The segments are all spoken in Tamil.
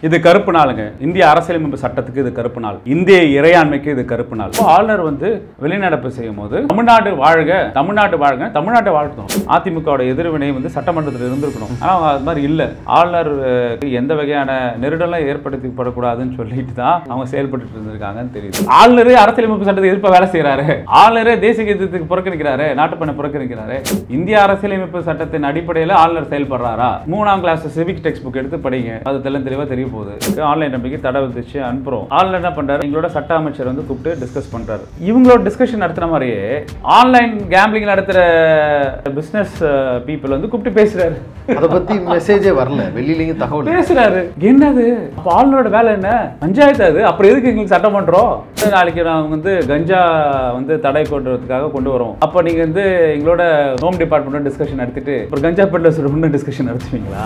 இது கருப்பு நாளுங்க இந்திய அரசியலமைப்பு சட்டத்துக்கு இது கருப்பு நாள் இந்திய இறையாண்மைக்கு இது கருப்பு நாள் இப்போ ஆளுநர் வந்து வெளிநடப்பு செய்யும் போது தமிழ்நாடு வாழ்க தமிழ்நாடு வாழ்க தமிழ்நாட்டை வாழ்த்தணும் அதிமுகவோட எதிர்வினை வந்து சட்டமன்றத்தில் இருந்திருக்கணும் ஆனால் அது மாதிரி இல்லை ஆளுநர் அஹ், எந்த வகையான நெருடலும் ஏற்படுத்தப்படக்கூடாதுன்னு சொல்லிட்டு தான் அவங்க செயல்பட்டு இருந்திருக்காங்கன்னு தெரியுது ஆளுநர் அரசியலமைப்பு சட்டத்தை எதிர்ப்ப வேலை செய்யறாரு ஆளுநரே தேசிய கீதத்துக்கு புறக்கணிக்கிறாரு நாட்டுப்பண்ணை புறக்கணிக்கிறாரு இந்திய அரசியலமைப்பு சட்டத்தின் அடிப்படையில் ஆளுநர் செயல்படுறாரா மூணாம் கிளாஸ் சிவிக் டெக்ஸ்ட் புக் எடுத்து படிங்க அது தெல்ல தெளிவாக தெரிய போகுது ஆன்லைன் நம்பிக்கை தடை விதிச்சு அனுப்புறோம் ஆன்லைன் என்ன பண்றாரு எங்களோட சட்ட அமைச்சர் வந்து கூப்பிட்டு டிஸ்கஸ் பண்றாரு இவங்களோட டிஸ்கஷன் நடத்துற மாதிரியே ஆன்லைன் கேம்பிளிங் நடத்துற பிசினஸ் பீப்புள் வந்து கூப்பிட்டு பேசுறாரு அதை பத்தி மெசேஜே வரல வெளியிலயும் தகவல் பேசுறாரு என்னது அப்ப ஆளுநரோட வேலை என்ன பஞ்சாயத்து அது அப்புறம் எதுக்கு எங்களுக்கு சட்டமன்றம் நாளைக்கு நான் வந்து கஞ்சா வந்து தடை கொண்டுறதுக்காக கொண்டு வரோம் அப்ப நீங்க வந்து எங்களோட ஹோம் டிபார்ட்மெண்ட் டிஸ்கஷன் நடத்திட்டு அப்புறம் கஞ்சா பெட்லர்ஸ் இன்னும் டிஸ்கஷன் நடத்துவீங்களா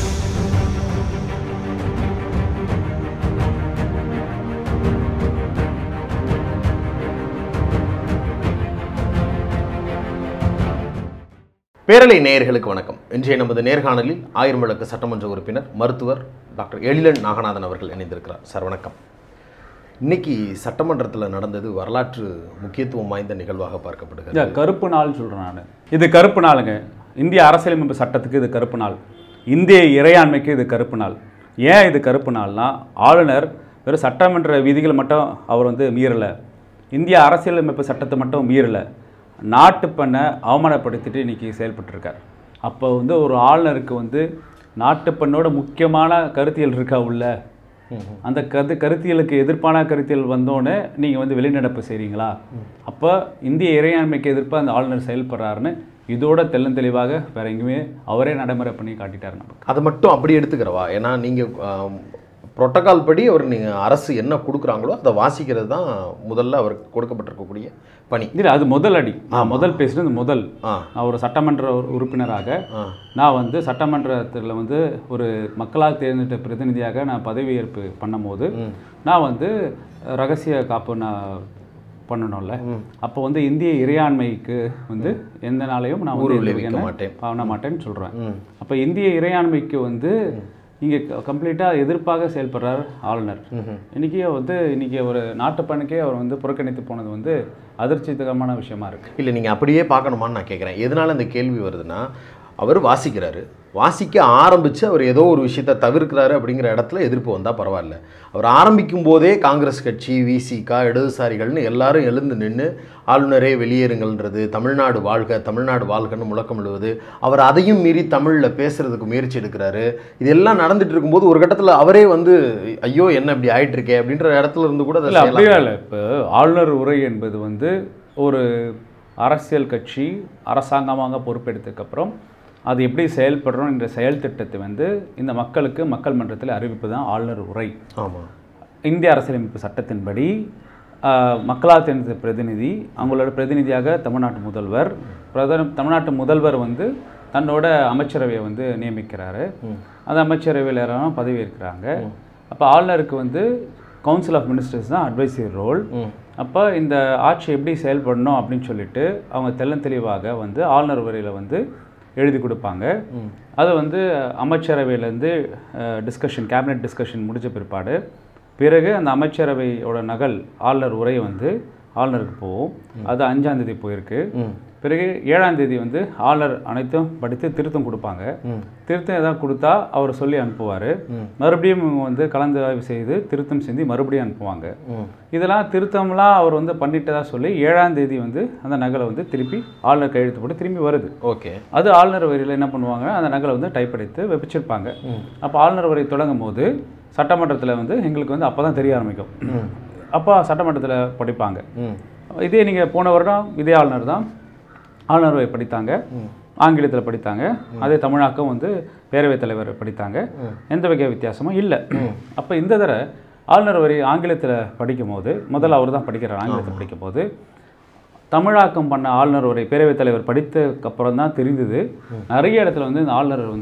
பேரலை நேயர்களுக்கு வணக்கம் இன்றைய நமது நேர்காணலில் ஆயிரம் விளக்கு சட்டமன்ற உறுப்பினர் மருத்துவர் டாக்டர் எழிலன் நாகநாதன் அவர்கள் இணைந்திருக்கிறார் சார் வணக்கம் இன்னைக்கு சட்டமன்றத்தில் நடந்தது வரலாற்று முக்கியத்துவம் வாய்ந்த நிகழ்வாக பார்க்கப்படுகிறது இல்ல, கருப்பு நாள் சொல்றேன் நான் இது கருப்பு நாளுங்க இந்திய அரசியலமைப்பு சட்டத்துக்கு இது கருப்பு நாள் இந்திய இறையாண்மைக்கு இது கருப்பு நாள் ஏன் இது கருப்பு நாள்னா ஆளுநர் வெறும் சட்டமன்ற விதிகளை மட்டும் அவர் வந்து மீறலை இந்திய அரசியலமைப்பு சட்டத்தை மட்டும் மீறலை நாட்டுப்பண்ணை அவமானப்படுத்திட்டு இன்னைக்கு செயல்பட்டுருக்கார் அப்போ வந்து ஒரு ஆளுநருக்கு வந்து நாட்டுப்பண்ணோட முக்கியமான கருத்தியல் இருக்கா உள்ள அந்த கரு கருத்தியலுக்கு எதிர்ப்பான கருத்தியல் வந்தோடனே நீங்கள் வந்து வெளிநடப்பு செய்கிறீங்களா அப்போ இந்திய இறையாண்மைக்கு எதிர்ப்பாக அந்த ஆளுநர் செயல்படுறாருன்னு இதோட தெள்ளந்தெளிவாக வேற எங்கேயுமே அவரே நடைமுறை பண்ணி காட்டிட்டார் நமக்கு அதை மட்டும் அப்படி எடுத்துக்கிறவா ஏன்னா நீங்கள் புரோட்டோகால் படி அவர் நீங்கள் அரசு என்ன கொடுக்குறாங்களோ அதை வாசிக்கிறது தான் முதல்ல அவருக்கு கொடுக்கப்பட்டிருக்கக்கூடிய பணி இல்லை அது முதல் அடி நான் முதல் பேசுனது முதல் ஆ நான் ஒரு சட்டமன்ற உறு- உறுப்பினராக ஆ நான் வந்து சட்டமன்றத்தில் வந்து ஒரு மக்களால் தேர்ந்தெடுத்த பிரதிநிதியாக நான் பதவியேற்பு பண்ணும்போது நான் வந்து ரகசிய காப்பு நான் பண்ணணும்ல அப்போ வந்து இந்திய இறையாண்மைக்கு வந்து எந்த நாளையும் நான் வந்து எந்த விளைவிக்க வகையான மாட்டேன். பண்ண மாட்டேன்னு சொல்கிறேன் ம் அப்போ இந்திய இறையாண்மைக்கு வந்து இங்கே கம்ப்ளீட்டாக எதிர்ப்பாக செயல்படுறார் ஆளுநர் இன்னைக்கு வந்து இன்னைக்கு ஒரு நாட்டுப்பண்ணுக்கே அவர் வந்து புறக்கணித்து போனது வந்து அதிர்ச்சிகரமான விஷயமா இருக்கு இல்லை நீங்கள் அப்படியே பார்க்கணுமான்னு நான் கேட்குறேன் எதனால் இந்த கேள்வி வருதுன்னா அவர் வாசிக்கிறாரு வாசிக்க ஆரம்பித்து அவர் ஏதோ ஒரு விஷயத்தை தவிர்க்கிறாரு அப்படிங்கிற இடத்துல எதிர்ப்பு வந்தால் பரவாயில்ல அவர் ஆரம்பிக்கும் போதே காங்கிரஸ் கட்சி விசிகா இடதுசாரிகள்னு எல்லாரும் எழுந்து நின்று ஆளுநரே வெளியேறுங்கள்ன்றது தமிழ்நாடு வாழ்க தமிழ்நாடு வாழ்கன்னு முழக்கம் விடுவது அவர் அதையும் மீறி தமிழில் பேசுறதுக்கு முயற்சி எடுக்கிறாரு இதெல்லாம் நடந்துட்டு இருக்கும்போது ஒரு கட்டத்தில் அவரே வந்து ஐயோ என்ன இப்படி ஆயிட்டு இருக்கே அப்படின்ற இடத்துல இருந்து கூட அதை இல்லை செய்யலாம். அப்படியே இல்லை இப்போ ஆளுநர் உரை என்பது வந்து ஒரு அரசியல் கட்சி அரசாங்கமாக பொறுப்பெடுத்ததுக்கப்புறம் அது எப்படி செயல்படுறோம் என்ற செயல் திட்டத்தை வந்து இந்த மக்களுக்கு மக்கள் மன்றத்தில் அறிவிப்பு தான் ஆளுநர் உரை ஆமாம் இந்திய அரசியலமைப்பு சட்டத்தின்படி ஆஹ், மக்களால் தேர்ந்த பிரதிநிதி அவங்களோட பிரதிநிதியாக தமிழ்நாட்டு முதல்வர் பிரதம தமிழ்நாட்டு முதல்வர் வந்து தன்னோட அமைச்சரவையை வந்து நியமிக்கிறாரு அந்த அமைச்சரவையில் யாரும் பதவி ஏற்கிறாங்க அப்போ ஆளுநருக்கு வந்து கவுன்சில் ஆஃப் மினிஸ்டர்ஸ் தான் அட்வைசரி ரோல் அப்போ இந்த ஆட்சி எப்படி செயல்படணும் அப்படின்னு சொல்லிட்டு அவங்க தெள்ளன் தெளிவாக வந்து ஆளுநர் உரையில் வந்து எழுதி கொடுப்பாங்க அது வந்து அமைச்சரவையிலேருந்து டிஸ்கஷன் கேபினெட் டிஸ்கஷன் முடிஞ்ச பிற்பாடு பிறகு அந்த அமைச்சரவையோட நகல் ஆளுநர் உரை வந்து ஆளுநருக்கு போகும் அது அஞ்சாம் தேதி போயிருக்கு பிறகு ஏழாம் தேதி வந்து ஆளுநர் அனைத்தும் படித்து திருத்தம் கொடுப்பாங்க திருத்தம் ஏதாவது கொடுத்தா அவர் சொல்லி அனுப்புவார் மறுபடியும் இவங்க வந்து கலந்து ஆய்வு செய்து திருத்தம் செஞ்சு மறுபடியும் அனுப்புவாங்க இதெல்லாம் திருத்தம்லாம் அவர் வந்து பண்ணிட்டதா சொல்லி ஏழாம் தேதி வந்து அந்த நகலை வந்து திருப்பி ஆளுநர் கையெழுத்து போட்டு திரும்பி வருது ஓகே அது ஆளுநர் வரியில் என்ன பண்ணுவாங்க அந்த நகலை வந்து டைப் அடித்து வச்சிருப்பாங்க அப்போ ஆளுநர் வரி தொடங்கும் போது சட்டமன்றத்தில் வந்து எங்களுக்கு வந்து அப்போ தான் தெரிய ஆரம்பிக்கும் அப்போ சட்டமன்றத்தில் படிப்பாங்க ம் இதே நீங்கள் போன வருடம் இதே ஆளுநர் தான் ஆளுநர் வரி படித்தாங்க ஆங்கிலத்தில் படித்தாங்க அதே தமிழாக்கம் வந்து பேரவைத் தலைவர் படித்தாங்க எந்த வகை வித்தியாசமும் இல்லை அப்போ இந்த தடவை ஆளுநர் வரி ஆங்கிலத்தில் படிக்கும் போது முதல்ல அவர் தான் படிக்கிறார் ஆங்கிலத்தில் படிக்கும் போது தமிழாக்கம் பண்ண ஆளுநர் உரை பேரவைத் தலைவர் படித்ததுக்கு அப்புறம் தான் தெரிந்தது நிறைய இடத்துல வந்து இந்த ஆளுநர் வந்து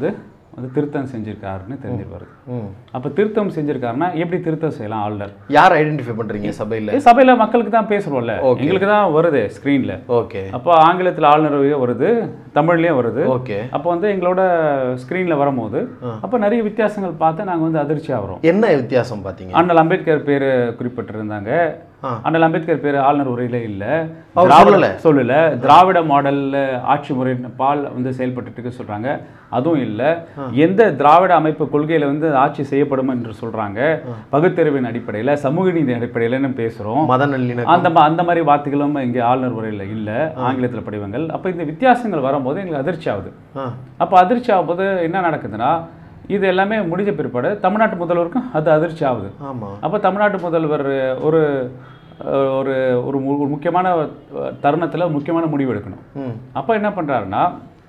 வந்து திருத்தம் செஞ்சிருக்காருன்னு தெரிஞ்சிருப்பாரு ம். அப்போ திருத்தம் செஞ்சிருக்காருன்னா எப்படி திருத்தம் செய்யலாம் ஆளுநர் யார் ஐடென்டிஃபை பண்றீங்க சபையில ஏ, சபையில மக்களுக்கு தான் பேசுறோம்ல Okay. எங்களுக்கு தான் வருது ஸ்க்ரீனில் ஓகே அப்போ ஆங்கிலத்தில் ஆளுநர் வருது தமிழ்லேயும் வருது ஓகே அப்போ வந்து எங்களோட ஸ்க்ரீனில் வரும்போது அப்போ நிறைய வித்தியாசங்கள் பார்த்து நாங்கள் வந்து அதிர்ச்சி ஆகிறோம் என்ன வித்தியாசம் பாத்தீங்க அண்ணல் அம்பேத்கர் பேர் குறிப்பிட்டிருந்தாங்க ஆ. அண்ணல் அம்பேத்கர் பேர் ஆளுநர் உரையில இல்ல அவர் திராவிட சொல்லல. சொல்லல திராவிட மாடல்ல ஆட்சி முறை பால் வந்து செயல்பட்டு இருக்கு சொல்றாங்க அதுவும் இல்ல எந்த திராவிட அமைப்பு கொள்கையில வந்து ஆட்சி செய்யப்படும் என்று சொல்றாங்க பகுத்தறிவின் அடிப்படையில சமூக நீதி அடிப்படையிலன்னு பேசுறோம் மத நல்லிணக்கம் அந்த ம- அந்த மாதிரி வார்த்தைகளும் இங்கே ஆளுநர் உரையில இல்ல ஆங்கிலத்துல படிவங்கள் அப்ப இந்த வித்தியாசங்கள் வரும்போது எங்களுக்கு அதிர்ச்சி ஆகுது ஆ. அப்போ அதிர்ச்சி ஆகும்போது என்ன நடக்குதுன்னா இது எல்லாமே முடிஞ்ச பிற்பாடு தமிழ்நாட்டு முதல்வருக்கும் அது அதிர்ச்சி ஆகுது ஆமா அப்போ தமிழ்நாட்டு முதல்வர் ஒரு அஹ், ஒரு ஒரு மு- ஒரு முக்கியமான தருணத்தில் முக்கியமான முடிவு எடுக்கணும் ம் அப்போ என்ன பண்ணுறாருன்னா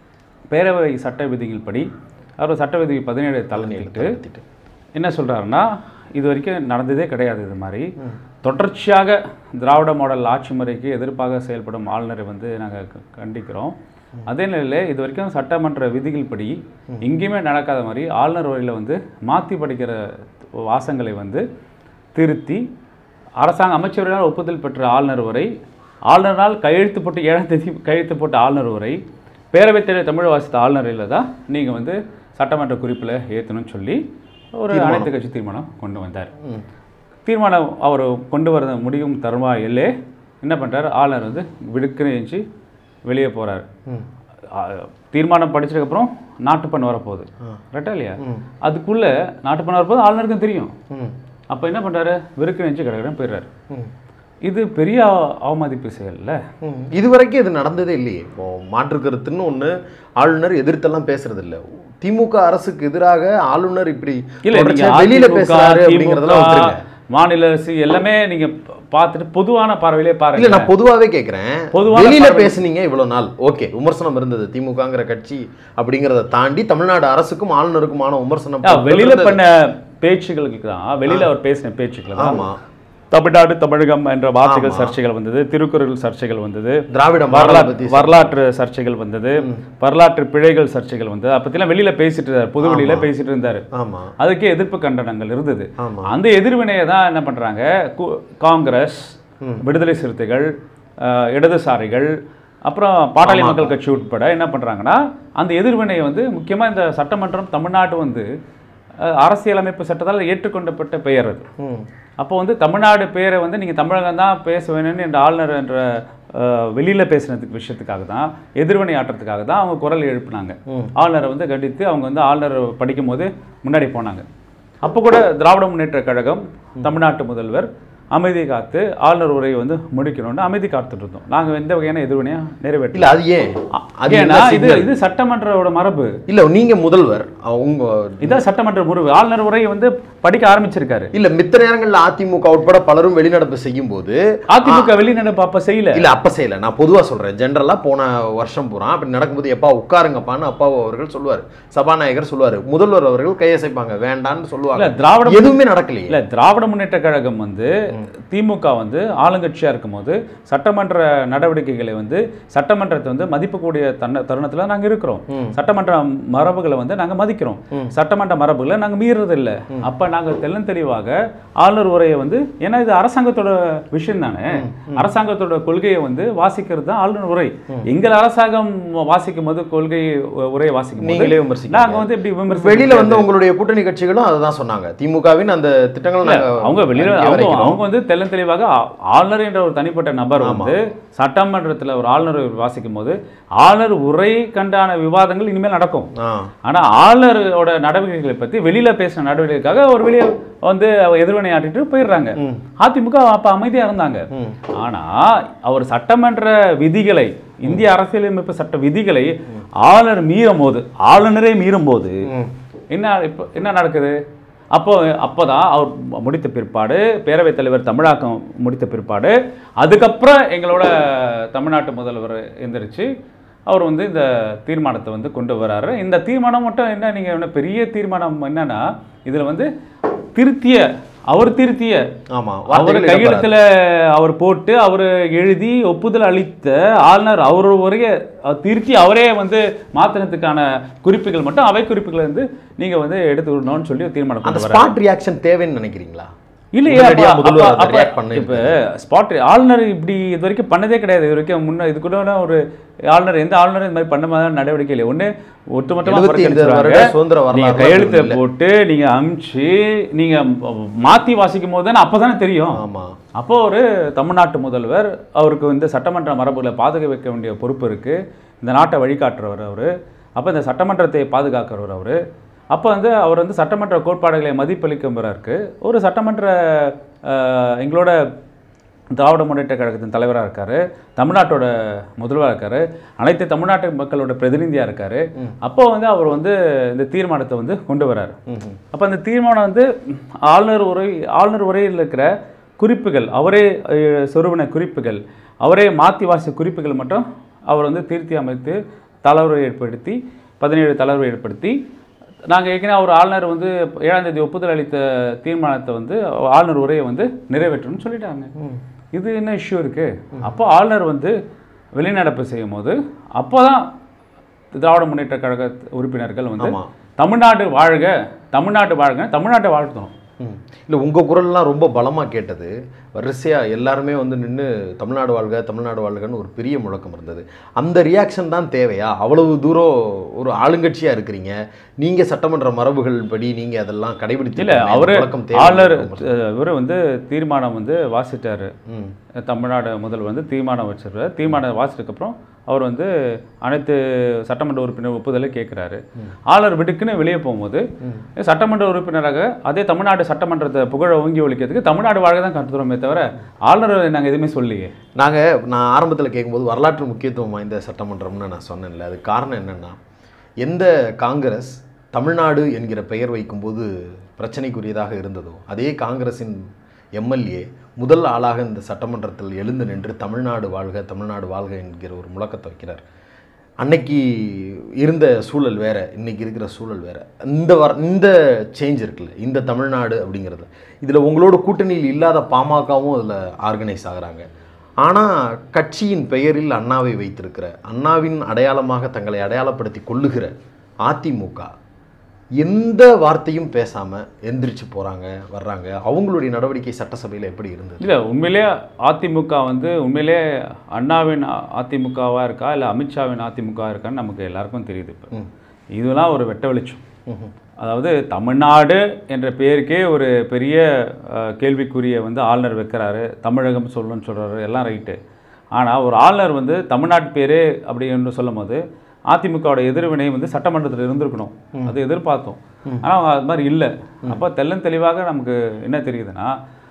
பேரவை சட்ட விதிகள் படி அவர் சட்ட விதி பதினேழு தலைநிட்டு தளர்த்திட்டு. என்ன சொல்கிறாருன்னா இது வரைக்கும் நடந்ததே கிடையாது இது மாதிரி தொடர்ச்சியாக திராவிட மாடல் ஆட்சி முறைக்கு எதிர்ப்பாக செயல்படும் ஆளுநரை வந்து நாங்கள் கண்டிக்கிறோம் அதே நிலையில் இது வரைக்கும் சட்டமன்ற விதிகள் படி எங்கேயுமே நடக்காத மாதிரி ஆளுநர் வரையில் வந்து மாற்றி படிக்கிற வாசங்களை வந்து திருத்தி அரசாங்க அமைச்சர்களால் ஒப்புதல் பெற்ற ஆளுநர் வரை ஆளுநரால் கையெழுத்து போட்டு ஏழாம் தேதி கையெழுத்து போட்ட ஆளுநர் வரை பேரவைத் தலைவர் தமிழ் வாசித்த ஆளுநரில் தான் நீங்கள் வந்து சட்டமன்ற குறிப்பில் ஏற்றணும்னு சொல்லி ஒரு அனைத்து கட்சி தீர்மானம் கொண்டு வந்தார் ம். தீர்மானம் அவர் கொண்டு வர முடியும் தருவாயிலே என்ன பண்ணுறாரு ஆளுநர் வந்து விடுக்குன்னு எழுந்துச்சு வெளியே போகிறார் ம். தீர்மானம் படிச்சதுக்கப்புறம் நாட்டுப்பண் வரப்போகுது கரெக்டா இல்லையா அதுக்குள்ளே நாட்டுப்பண் வரப்போது ஆளுநருக்கும் தெரியும் ம். அப்போ என்ன பண்ணுறாரு விருக்கு நெஞ்சு கிடக்கிறேன் போயிடுறாரு ம். இது பெரிய அவ- அவமதிப்பு செயல்ல ம். இதுவரைக்கும் இது நடந்ததே இல்லையே இப்போ மாற்று கருத்துன்னு ஒண்ணு ஆளுநர் எதிர்த்தெல்லாம் பேசுறது இல்ல திமுக அரசுக்கு எதிராக ஆளுநர் இப்படி இல்ல தொடர்ச்சியா நீங்க வெளியில அதிமுக, பேசுறாரு அப்படிங்கறதெல்லாம் திமுக, விட்டுருங்க மாநில அரசு எல்லாமே நீங்க ப- பார்த்துட்டு பொதுவான பார்வையிலே இல்ல பாருங்க நான் பொதுவாவே கேக்குறேன் பொதுவான வெளியில பார்வை- பேசுனீங்க இவ்வளவு நாள் ஓகே விமர்சனம் இருந்தது திமுகங்கிற கட்சி அப்படிங்கறத தாண்டி தமிழ்நாடு அரசுக்கும் ஆளுநருக்குமான விமர்சனம் ஆ, வெளியில இருந்தது. பண்ண பேச்சுகளுக்கு தான் வெளியில அவர் பேசின பேச்சுக்கள் தான் ஆமா தமிழ்நாடு தமிழகம் என்ற வார்த்தைகள் சர்ச்சைகள் வந்தது திருக்குறள் சர்ச்சைகள் வந்தது திராவிட மாடல் வரலாற்று பத்தி வரலாற்று சர்ச்சைகள் வந்தது வரலாற்று பிழைகள் சர்ச்சைகள் வந்தது அதை பற்றிலாம் வெளியில பேசிட்டு இருந்தார் பொது வெளியில பேசிட்டு இருந்தாரு ஆமா அதுக்கே எதிர்ப்பு கண்டனங்கள் இருந்தது ஆமா அந்த எதிர்வினையை தான் என்ன பண்றாங்க கு- காங்கிரஸ் விடுதலை சிறுத்தைகள் அஹ், இடதுசாரிகள் அப்புறம் பாட்டாளி மக்கள் கட்சி உட்பட என்ன பண்றாங்கன்னா அந்த எதிர்வினையை வந்து முக்கியமா இந்த சட்டமன்றம் தமிழ்நாடு வந்து அஹ், அரசியலமைப்பு சட்டத்தால் ஏற்றுக்கொண்டப்பட்ட பெயர் அது ம். அப்போ வந்து தமிழ்நாடு பேரை வந்து நீங்கள் தமிழகம் தான் பேச வேணும்னு என்ற ஆளுநர் என்ற அஹ், வெளியில பேசினதுக்கு விஷயத்துக்காக தான் எதிர்வினை ஆட்டுறதுக்காக தான் அவங்க குரல் எழுப்பினாங்க ஆளுநரை வந்து கண்டித்து அவங்க வந்து ஆளுநர் படிக்கும் போது முன்னாடி போனாங்க அப்போ கூட திராவிட முன்னேற்ற கழகம் தமிழ்நாட்டு முதல்வர் அமைதி காத்து ஆளுநர் உரையை வந்து முடிக்கணும்னு அமைதி காத்துட்டு இருந்தோம் நாங்கள் எந்த வகையான எதிர்வினையா நிறைவேற்றல இல்ல அது ஏன் அது ஏன்னா என்ன இது signal? இது சட்டமன்றோட மரபு இல்ல நீங்க முதல்வர் அஹ் உங்க இதான் சட்டமன்ற முறிவு ஆளுநர் உரையை வந்து படிக்க ஆரம்பிச்சிருக்காரு இல்ல மித்த நேரங்கள்ல அதிமுக உட்பட பலரும் வெளிநடப்பு செய்யும் போது அதிமுக வெளிநடப்பு அப்ப செய்யல இல்ல அப்ப செய்யல நான் பொதுவா சொல்றேன் ஜென்ரலா போன வருஷம் பூரா அப்படி நடக்கும்போது எப்பா உட்காருங்கப்பான்னு அப்பாவு அவர்கள் சொல்லுவாரு சபாநாயகர் சொல்லுவாரு முதல்வர் அவர்கள் கையசைப்பாங்க வேண்டான்னு இல்ல சொல்லுவாங்க திராவிட எதுவுமே நடக்கலையே இல்ல திராவிட முன்னேற்ற கழகம் வந்து திமுக வந்து ஆளுங்கட்சியா இருக்கும்போது சட்டமன்ற நடவடிக்கைகளை வந்து சட்டமன்றத்தை வந்து மதிப்புக்கூடிய தன்ன தருணத்துல நாங்க இருக்கிறோம் சட்டமன்ற மரபுகளை வந்து நாங்க மதிக்கிறோம் சட்டமன்ற மரபுகளை நாங்க மீறுறது இல்ல அப்ப நாங்க தெள்ளன் தெளிவாக ஆளுநர் உரையை வந்து ஏன்னா இது அரசாங்கத்தோட விஷயம் தானே அரசாங்கத்தோட கொள்கையை வந்து வாசிக்கிறது தான் ஆளுநர் உரை எங்கள் அரசாங்கம் வாசிக்கும் போது கொள்கை உரையை வாசிக்கும் போது நீங்களே விமர்சிக்க நாங்க வந்து இப்படி விமர்சனம் வெளியில வந்து உங்களுடைய கூட்டணி கட்சிகளும் அதை சொன்னாங்க திமுகவின் அந்த திட்டங்களை இல்ல, நாங்க அவங்க வெளியில அறிக்கை அவங்க வரைக்கிறோம். அவங்க வந்து தெள்ளன் தெளிவாக ஆ- ஆளுநர் என்ற ஒரு தனிப்பட்ட நபர் வந்து சட்டமன்றத்துல ஒரு ஆளுநர் வாசிக்கும் போது ஆளுநர் உரை கண்டான விவாதங்கள் இனிமேல் நடக்கும் ஆ. ஆனா ஆளுநரோட நடவடிக்கைகளை பத்தி வெளியில பேசின நடவடிக்கைக்காக ஒரு வெளியே வந்து அவர் எதிர்வினை ஆட்டிட்டு போயிடுறாங்க அதிமுக அப்ப அமைதியா இருந்தாங்க ஆனா அவர் சட்டமன்ற விதிகளை இந்திய அரசியலமைப்பு சட்ட விதிகளை ஆளுநர் மீறும் போது ஆளுநரே மீறும் போது என்ன இப்போ என்ன நடக்குது அப்போ அப்போதான் அவர் முடித்த பிற்பாடு பேரவைத் தலைவர் தமிழாக்கம் முடித்த பிற்பாடு அதுக்கப்புறம் எங்களோட தமிழ்நாட்டு முதல்வர் எந்திரிச்சு அவர் வந்து இந்த தீர்மானத்தை வந்து கொண்டு வராரு இந்த தீர்மானம் மட்டும் என்ன நீங்கள் பெரிய தீர்மானம் என்னன்னா இதில் வந்து திருத்திய அவர் திருத்திய ஆமா அவர் வார்த்தைகள் இடம்பெறாது. கையெழுத்துல அவர் போட்டு அவர் எழுதி ஒப்புதல் அளித்த ஆளுநர் அவர் உரைய அஹ், திருத்தி அவரே வந்து மாத்தினத்துக்கான குறிப்புகள் மட்டும் அவை குறிப்புகளை வந்து நீங்க வந்து எடுத்து விடணும்னு சொல்லி ஒரு தீர்மானம் அந்த கொண்டு வராங்க. ஸ்பாட் ரியாக்ஷன் தேவைன்னு நினைக்கிறீங்களா இல்லையே உடனடியா அப்ப- முதல்வர் அப்ப- அதை அப்ப- react பண்ண இப்ப ஸ்பாட் ஆளுநர் இப்படி இது வரைக்கும் பண்ணதே கிடையாது இது வரைக்கும் முன்ன இது கூட ஒரு ஆளுநர் எந்த ஆளுநரும் இந்த மாதிரி பண்ண மாதிரி நடவடிக்கை இல்லை ஒண்ணு ஒட்டுமொத்தமா 75 புறக்கணிச்சிடுறாங்க. வருட சுதந்திர நீங்க வரலாறு கையெழுத்தை இல்லை. போட்டு நீங்க அமிச்சு நீங்க மாத்தி வாசிக்கும் போது தானே அப்பதானே தெரியும் ஆமா அப்போ ஒரு தமிழ்நாட்டு முதல்வர் அவருக்கு வந்து சட்டமன்ற மரபுகளை பாதுகாக்க வைக்க வேண்டிய பொறுப்பு இருக்கு இந்த நாட்டை வழிகாட்டுறவர் அவர் அப்போ இந்த சட்டமன்றத்தை பாதுகாக்கிறவர் அவர் அப்போ வந்து அவர் வந்து சட்டமன்ற கோட்பாடுகளை மதிப்பளிக்கும்பவராருக்கு ஒரு சட்டமன்ற அஹ், எங்களோட திராவிட முன்னேற்ற கழகத்தின் தலைவராக இருக்காரு தமிழ்நாட்டோட முதல்வராக இருக்காரு அனைத்து தமிழ்நாட்டு மக்களோட பிரதிநிதியாக இருக்காரு அப்போ வந்து அவர் வந்து இந்த தீர்மானத்தை வந்து கொண்டு வராரு அப்போ அந்த தீர்மானம் வந்து ஆளுநர் உரை ஆளுநர் உரையில் இருக்கிற குறிப்புகள் அவரே அஹ், சொருவின குறிப்புகள் அவரே மாற்றி வாசித்த குறிப்புகள் மட்டும் அவர் வந்து திருத்தி அமைத்து தளர்வு ஏற்படுத்தி பதினேழு தளர்வு ஏற்படுத்தி நாங்கள் ஏற்கனவே அவர் ஆளுநர் வந்து ஏழாம் தேதி ஒப்புதல் அளித்த தீர்மானத்தை வந்து ஆளுநர் உரையை வந்து நிறைவேற்றணும்னு சொல்லிட்டாங்க இது என்ன இஷ்யூ இருக்கு அப்போ ஆளுநர் வந்து வெளிநடப்பு செய்யும் போது அப்போ தான் திராவிட முன்னேற்ற கழக உறுப்பினர்கள் வந்து ஆமா. தமிழ்நாடு வாழ்க தமிழ்நாடு வாழ்க தமிழ்நாட்டை வாழ்த்தணும் ம். இல்ல உங்க குரல்லாம் ரொம்ப பலமா கேட்டது வரிசையா எல்லாருமே வந்து நின்னு தமிழ்நாடு வாழ்க தமிழ்நாடு வாழ்கன்னு ஒரு பெரிய முழக்கம் இருந்தது அந்த ரியாக்ஷன் தான் தேவையா அவ்வளவு தூரம் ஒரு ஆளுங்கட்சியா இருக்கிறீங்க நீங்க சட்டமன்ற மரபுகள் படி நீங்க அதெல்லாம் கடைபிடித்து இல்ல இருக்கீங்க. அவரு அந்த முழக்கம் தேவை ஆளுநர் இவர் வந்து தீர்மானம் வந்து வாசிட்டாரு ம். தமிழ்நாடு முதல் வந்து தீர்மானம் வச்சிருக்காரு தீர்மானம் வாசிச்சதுக்கப்புறம் அவர் வந்து அனைத்து சட்டமன்ற உறுப்பினர் ஒப்புதலை கேட்குறாரு ஆளுநர் விடுக்குன்னு வெளியே போகும்போது சட்டமன்ற உறுப்பினராக அதே தமிழ்நாடு சட்டமன்றத்தை புகழ ஓங்கி ஒழிக்கிறதுக்கு தமிழ்நாடு வாழ்க தான் கருத்துறோமே தவிர ஆளுநர் நாங்கள் எதுவுமே சொல்லியே நாங்க நான் ஆரம்பத்தில் கேட்கும்போது வரலாற்று முக்கியத்துவம் வாய்ந்த சட்டமன்றம்னு நான் சொன்னேன்ல அது காரணம் என்னன்னா எந்த காங்கிரஸ் தமிழ்நாடு என்கிற பெயர் வைக்கும்போது பிரச்சனைக்குரியதாக இருந்ததோ அதே காங்கிரஸின் எம்எல்ஏ முதல் ஆளாக இந்த சட்டமன்றத்தில் எழுந்து நின்று தமிழ்நாடு வாழ்க தமிழ்நாடு வாழ்க என்கிற ஒரு முழக்கத்தை வைக்கிறார் அன்னைக்கு இருந்த சூழல் வேற இன்னைக்கு இருக்கிற சூழல் வேற இந்த வர இந்த சேஞ்ச் இருக்குல்ல இந்த தமிழ்நாடு அப்படிங்கிறது இதில் உங்களோட கூட்டணியில் இல்லாத பாமகவும் அதில் ஆர்கனைஸ் ஆகுறாங்க ஆனால் கட்சியின் பெயரில் அண்ணாவை வைத்திருக்கிற அண்ணாவின் அடையாளமாக தங்களை அடையாளப்படுத்தி கொள்ளுகிற அதிமுக எந்த வார்த்தையும் பேசாமல் எந்திரிச்சு போகிறாங்க வர்றாங்க அவங்களுடைய நடவடிக்கை சட்டசபையில் எப்படி இருந்தது இல்லை உண்மையிலே அதிமுக வந்து உண்மையிலே அண்ணாவின் அ- அதிமுகவா இருக்கா இல்லை அமித்ஷாவின் அதிமுக இருக்கான்னு நமக்கு எல்லாருக்கும் தெரியுது இப்போ ம். இதெல்லாம் ஒரு வெட்ட வெளிச்சம் ம்ஹும். அதாவது தமிழ்நாடு என்ற பெயருக்கே ஒரு பெரிய அஹ், கேள்விக்குறியை வந்து ஆளுநர் வைக்கிறாரு தமிழகம் சொல்லணும்னு சொல்கிறாரு எல்லாம் ரைட்டு ஆனால் ஒரு ஆளுநர் வந்து தமிழ்நாட்டு பேரே அப்படின்னு சொல்லும் போது அதிமுகவோட எதிர்வினை வந்து சட்டமன்றத்தில் இருந்திருக்கணும் அது எதிர்பார்த்தோம் ஆனால் அது மாதிரி இல்லை அப்போ தெள்ளன் தெளிவாக நமக்கு என்ன தெரியுதுன்னா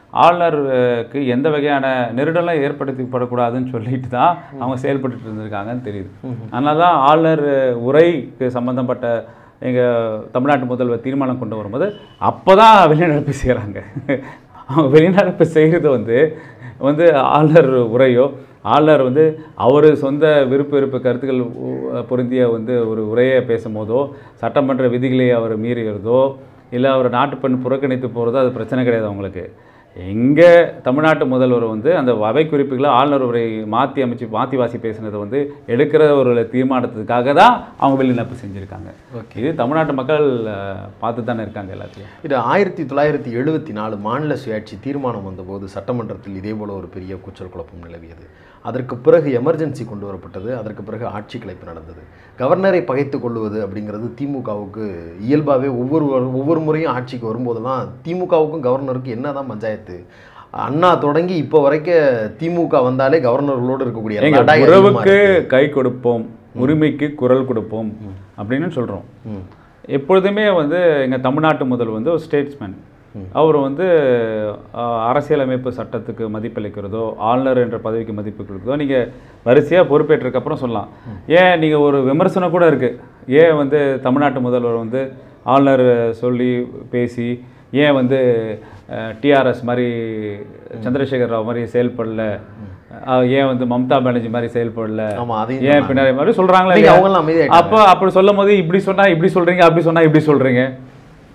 ஆளுநருக்கு எந்த வகையான நெருடலும் ஏற்படுத்தப்படக்கூடாதுன்னு சொல்லிட்டு தான் அவங்க செயல்பட்டுட்டு இருந்திருக்காங்கன்னு தெரியுது அதனால தான் ஆளுநர் உரைக்கு சம்பந்தப்பட்ட எங்கள் தமிழ்நாட்டு முதல்வர் தீர்மானம் கொண்டு வரும்போது அப்போ தான் வெளிநடப்பு செய்கிறாங்க அவங்க வெளிநடப்பு செய்கிறது வந்து வந்து ஆளுநர் உரையோ ஆளுநர் வந்து அவர் சொந்த விருப்ப விருப்ப கருத்துக்கள் உ- பொருந்திய வந்து ஒரு உரையை பேசும்போதோ சட்டமன்ற விதிகளை அவர் மீறுகிறதோ இல்லை அவர் நாட்டுப்பண் புறக்கணித்து போகிறதோ அது பிரச்சனை கிடையாது அவங்களுக்கு எங்கே தமிழ்நாட்டு முதல்வர் வந்து அந்த அவை குறிப்புகளை ஆளுநர் உரை மாற்றி அமைச்சு மாற்றி வாசி பேசுனதை வந்து எடுக்கிற ஒரு தீர்மானத்துக்காக தான் அவங்க வெளிநடப்பு செஞ்சுருக்காங்க இது தமிழ்நாட்டு மக்கள் அஹ், பார்த்து தானே இருக்காங்க எல்லாத்தையும் இது ஆயிரத்தி தொள்ளாயிரத்தி எழுபத்தி நாலு மாநில சுயாட்சி தீர்மானம் வந்தபோது சட்டமன்றத்தில் இதே போல ஒரு பெரிய கூச்சல் குழப்பம் நிலவியது அதற்கு பிறகு எமர்ஜென்சி கொண்டு வரப்பட்டது அதற்கு பிறகு ஆட்சி கலைப்பு நடந்தது கவர்னரை பகைத்து கொள்வது அப்படிங்கிறது திமுகவுக்கு இயல்பாகவே ஒவ்வொரு வரு- ஒவ்வொரு முறையும் ஆட்சிக்கு வரும்போதெல்லாம் திமுகவுக்கும் கவர்னருக்கும் என்னதான் பஞ்சாயத்து அண்ணா தொடங்கி இப்போ வரைக்கும் திமுக வந்தாலே கவர்னர்களோடு இருக்கக்கூடிய எங்க லடாய் அதிகமா உறவுக்கு இருக்கு. கை கொடுப்போம் உரிமைக்கு குரல் கொடுப்போம் அப்படின்னு சொல்கிறோம் ம். எப்பொழுதுமே வந்து எங்கள் தமிழ்நாட்டு முதல் வந்து ஒரு ஸ்டேட்ஸ்மேன் அவர் வந்து ஆஹ், அரசியலமைப்பு சட்டத்துக்கு மதிப்பளிக்கிறதோ ஆளுநர் என்ற பதவிக்கு மதிப்பு கொடுக்கிறதோ நீங்கள் வரிசையாக பொறுப்பேற்றதுக்கு அப்புறம் சொல்லலாம் ஏன் நீங்கள் ஒரு விமர்சனம் கூட இருக்குது ஏன் வந்து தமிழ்நாட்டு முதல்வர் வந்து ஆளுநர் சொல்லி பேசி ஏன் வந்து டிஆர்எஸ் மாதிரி சந்திரசேகர் ராவ் மாதிரி செயல்படல அஹ், ஏன் வந்து மம்தா பானர்ஜி மாதிரி செயல்படல ஆமா அதையும் ஏன் பின்னாடி மாதிரி சொல்கிறாங்களா நீங்க இல்லையா? அவங்கெல்லாம் அமைதியாயிட்டாங்க. அப்போ அப்படி சொல்லும் போது இப்படி சொன்னா இப்படி சொல்றீங்க அப்படி சொன்னா இப்படி சொல்றீங்க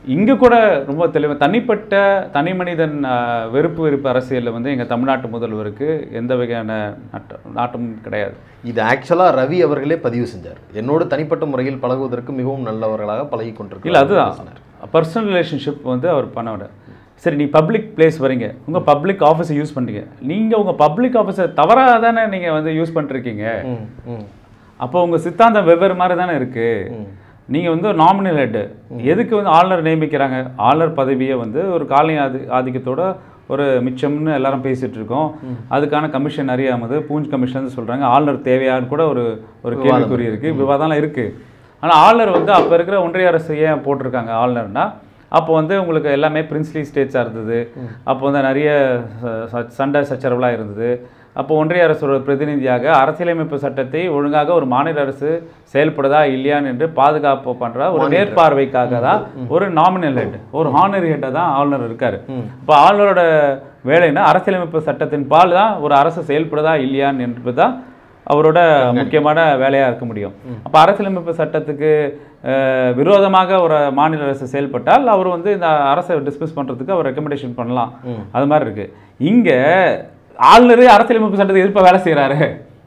இங்கே கூட ரொம்ப தெளிவாக தனிப்பட்ட தனி மனிதன் ஆஹ், வெறுப்பு வெறுப்பு அரசியலில் வந்து எங்கள் தமிழ்நாட்டு முதல்வருக்கு எந்த வகையான நாட்ட நாட்டமும் கிடையாது இது ஆக்சுவலாக ரவி அவர்களே பதிவு செஞ்சார் என்னோடு தனிப்பட்ட முறையில் பழகுவதற்கு மிகவும் நல்லவர்களாக பழகி இல்லை கொண்டிருக்கிறார் அதுதான் பர்சனல் ரிலேஷன்ஷிப் வந்து அவர் பண்ண விட சரி நீ பப்ளிக் பிளேஸ் வரீங்க உங்கள் பப்ளிக் ஆஃபீஸை யூஸ் பண்ணுறீங்க நீங்கள் உங்கள் பப்ளிக் ஆஃபீஸை தவறாக தானே நீங்கள் வந்து யூஸ் பண்ணிருக்கீங்க ம் ம் அப்போ உங்கள் சித்தாந்தம் வெவ்வேறு மாதிரி தானே இருக்குது ம். நீங்கள் வந்து நாமினல் ஹெட் எதுக்கு வந்து ஆளுநர் நியமிக்கிறாங்க ஆளுநர் பதவியை வந்து ஒரு காலனி ஆதி ஆதிக்கத்தோட ஒரு மிச்சம்னு எல்லாரும் பேசிட்டு இருக்கோம் அதுக்கான கமிஷன் அறியாமது பூஞ்ச் கமிஷன் சொல்கிறாங்க ஆளுநர் தேவையான்னு கூட ஒரு ஒரு கேள்விக்குறி இருக்குது விவாதம்லாம் இருக்குது ஆனால் ஆளுநர் வந்து அப்போ இருக்கிற ஒன்றிய அரசு ஏன் போட்டிருக்காங்க ஆளுநர்னா அப்போ வந்து உங்களுக்கு எல்லாமே பிரின்ஸ்லி ஸ்டேட்ஸாக இருந்தது அப்போ வந்து நிறைய ச- ச- சண்டை சச்சரவுலாம் இருந்தது அப்போ ஒன்றிய அரசோட பிரதிநிதியாக அரசியலமைப்பு சட்டத்தை ஒழுங்காக ஒரு மாநில அரசு செயல்படுதா இல்லையான்னு என்று பாதுகாப்பு பண்ற ஒரு மேற்பார்வைக்காக தான் ஒரு நாமினல் ஹெட் ஒரு ஹானரி ஹெட்டை தான் ஆளுநர் இருக்காரு இப்போ ஆளுநரோட வேலைன்னா அரசியலமைப்பு சட்டத்தின் பால் தான் ஒரு அரசு செயல்படுதா இல்லையான்னு என்பது தான் அவரோட முக்கியமான வேலையாக இருக்க முடியும் அப்போ அரசியலமைப்பு சட்டத்துக்கு அஹ், விரோதமாக ஒரு மாநில அரசு செயல்பட்டால் அவர் வந்து இந்த அரசை டிஸ்மிஸ் பண்ணுறதுக்கு அவர் ரெக்கமெண்டேஷன் பண்ணலாம் அது மாதிரி இருக்கு இங்கே ஆளுநரே அரசியலமைப்பு சட்டத்தை எதிர்ப்பாக வேலை செய்கிறாரு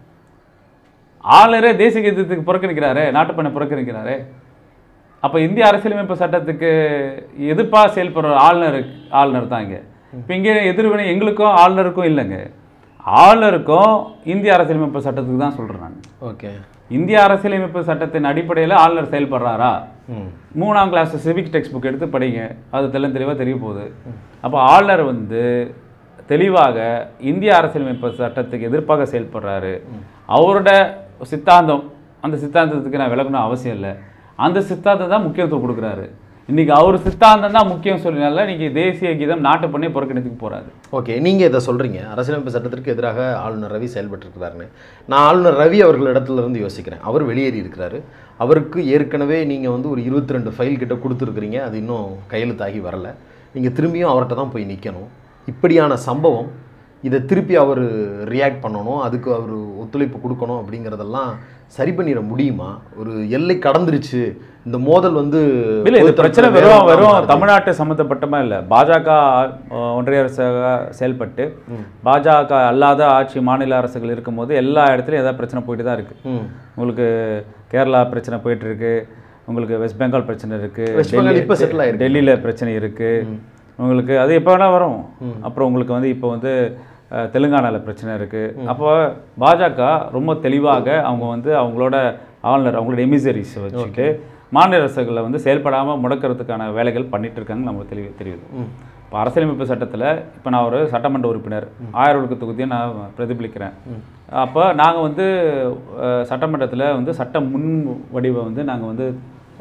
ஆளுநரே தேசிய கீதத்துக்கு புறக்கணிக்கிறாரு நாட்டுப்பண்ணை புறக்கணிக்கிறாரு அப்போ இந்திய அரசியலமைப்பு சட்டத்துக்கு எதிர்ப்பாக செயல்படுற ஆளுநர் ஆளுநர் தான் இங்கே இப்போ இங்கே எதிர்வினை எங்களுக்கும் ஆளுநருக்கும் இல்லைங்க ஆளுநருக்கும் இந்திய அரசியலமைப்பு சட்டத்துக்கு தான் சொல்கிறேன் நான் ஓகே இந்திய அரசியலமைப்பு சட்டத்தின் அடிப்படையில் ஆளுநர் செயல்படுறாரா ம் மூணாம் கிளாஸ் சிவிக் டெக்ஸ்ட் புக் எடுத்து படிங்க அது தெல்ல தெளிவாக தெரிய போகுது அப்போ ஆளுநர் வந்து தெளிவாக இந்திய அரசியலமைப்பு சட்டத்துக்கு எதிர்ப்பாக செயல்படுறாரு அவரோட சித்தாந்தம் அந்த சித்தாந்தத்துக்கு நான் விளக்கணும் அவசியம் இல்லை அந்த சித்தாந்தம் தான் முக்கியத்துவம் கொடுக்குறாரு இன்னைக்கு அவர் சித்தாந்தம் தான் முக்கியம் சொல்லினால இன்னைக்கு தேசிய கீதம் நாட்டு பண்ணி புறக்கணித்துக்கு போறாரு ஓகே நீங்கள் இதை சொல்கிறீங்க அரசியலமைப்பு சட்டத்திற்கு எதிராக ஆளுநர் ரவி செயல்பட்டிருக்கிறாருன்னு நான் ஆளுநர் ரவி அவர்கள் இடத்துல இருந்து யோசிக்கிறேன் அவர் வெளியேறி இருக்கிறாரு அவருக்கு ஏற்கனவே நீங்கள் வந்து ஒரு இருபத்தி ரெண்டு ஃபைல் கிட்ட கொடுத்துருக்குறீங்க அது இன்னும் கையெழுத்தாகி வரல நீங்கள் திரும்பியும் அவர்கிட்ட தான் போய் நிற்கணும் இப்படியான சம்பவம் இதை திருப்பி அவர் ரியாக்ட் பண்ணணும் அதுக்கு அவர் ஒத்துழைப்பு கொடுக்கணும் அப்படிங்கிறதெல்லாம் சரி பண்ணிட முடியுமா ஒரு எல்லை கடந்துருச்சு இந்த மோதல் வந்து இல்ல இது ஒரு பிரச்சனை தரப்புல வெறும் வேகமா வெறும் மாறுது. தமிழ்நாட்டை சம்மந்தப்பட்டமா இல்லை பாஜக அஹ், ஒன்றிய அரசாக செயல்பட்டு பாஜக அல்லாத ஆட்சி மாநில அரசுகள் இருக்கும்போது எல்லா இடத்துலையும் ஏதாவது பிரச்சனை போயிட்டு தான் இருக்கு ம் உங்களுக்கு கேரளா பிரச்சனை போயிட்டு இருக்கு உங்களுக்கு வெஸ்ட் பெங்கால் பிரச்சனை இருக்கு வெஸ்ட் பெங்கால் டெல்லி- இப்ப settle ஆயிருக்கு. டெல்லியில பிரச்சனை இருக்கு உங்களுக்கு அது எப்போ வேணா வரும் அப்புறம் உங்களுக்கு வந்து இப்போ வந்து அஹ், தெலுங்கானால பிரச்சனை இருக்கு அப்போ பாஜக ரொம்ப தெளிவாக அவங்க வந்து அவங்களோட ஆளுநர் அவங்களோட எமிசரிஸ் வச்சுட்டு மாநில அரசுகளை வந்து செயல்படாம முடக்கிறதுக்கான வேலைகள் பண்ணிட்டு இருக்காங்க நமக்கு தெளிவு தெரியுது இப்போ அரசியலமைப்பு சட்டத்துல இப்போ நான் ஒரு சட்டமன்ற உறுப்பினர் ஆயிரம் ஒழுக்க தொகுதியை நான் பிரதிபலிக்கிறேன் அப்போ நாங்கள் வந்து அஹ், சட்டமன்றத்துல வந்து சட்ட முன் வடிவை வந்து நாங்கள் வந்து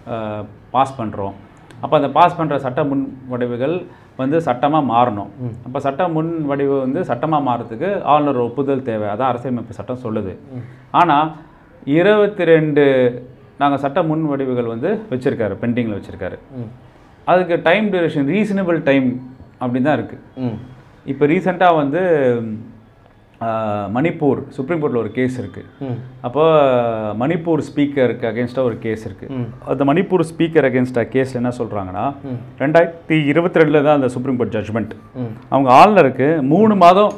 பாஸ் பண்றோம் அப்போ அந்த பாஸ் பண்ற சட்ட முன் வடிவுகள் வந்து சட்டமா மாறணும் அப்போ சட்ட முன் வடிவு வந்து சட்டமா மாறதுக்கு ஆளுநர் ஒப்புதல் தேவை அதான் அரசியலமைப்பு சட்டம் சொல்லுது ஆனா இருபத்தி ரெண்டு நாங்கள் சட்ட முன் வடிவுகள் வந்து வச்சிருக்காரு பெண்டிங்கில் வச்சிருக்காரு அதுக்கு டைம் டியூரேஷன் ரீசனபிள் டைம் அப்படி தான் இருக்குது ம் இப்போ ரீசெண்டாக வந்து ஆஹ், மணிப்பூர் சுப்ரீம் கோர்ட்டில் ஒரு கேஸ் இருக்குது ம் அப்போ மணிப்பூர் ஸ்பீக்கருக்கு அகேன்ஸ்டாக ஒரு கேஸ் இருக்குது அந்த மணிப்பூர் ஸ்பீக்கர் அகேன்ஸ்டாக கேஸில் என்ன சொல்கிறாங்கன்னா ரெண்டாயிரத்தி இருபத்தி ரெண்டில் தான் அந்த சுப்ரீம் கோர்ட் ஜட்ஜ்மெண்ட் அவங்க ஆளுநருக்கு மூணு மாதம்